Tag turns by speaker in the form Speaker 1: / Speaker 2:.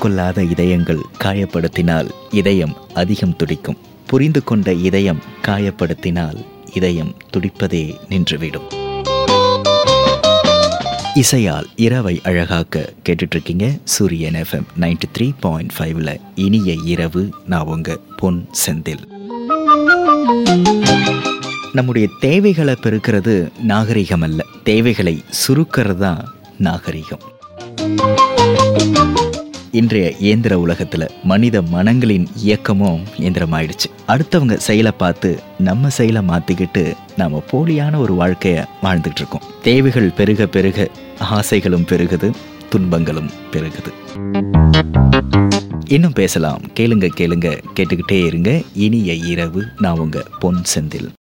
Speaker 1: கொள்ளாத இதயங்கள் காயப்படுத்தினால் இதயம் அதிகம் துடிக்கும் புரிந்து கொண்ட இதயம் காயப்படுத்தினால் இதயம் துடிப்பதே நின்றுவிடும் இசையால் இரவை அழகாக்க கேட்டுட்டு இருக்கீங்க சூரியன் எஃப்எம் நைன்டி த்ரீ பாயிண்ட் ஃபைவ்ல இனிய இரவு நான் உங்க பொன் செந்தில் நம்முடைய தேவைகளை பெருக்கிறது நாகரிகம் அல்ல தேவைகளை சுருக்கிறது தான் நாகரிகம் இன்றைய இயந்திர உலகத்துல மனித மனங்களின் இயக்கமும் இயந்திரமாயிடுச்சு அடுத்தவங்க செயலை பார்த்து நம்ம செயலை மாத்திக்கிட்டு நாம போலியான ஒரு வாழ்க்கைய வாழ்ந்துட்டு இருக்கோம் தேவைகள் பெருக பெருக ஆசைகளும் பெருகுது துன்பங்களும் பெருகுது இன்னும் பேசலாம் கேளுங்க கேளுங்க கேட்டுக்கிட்டே இருங்க இனிய இரவு நான் உங்க பொன் செந்தில்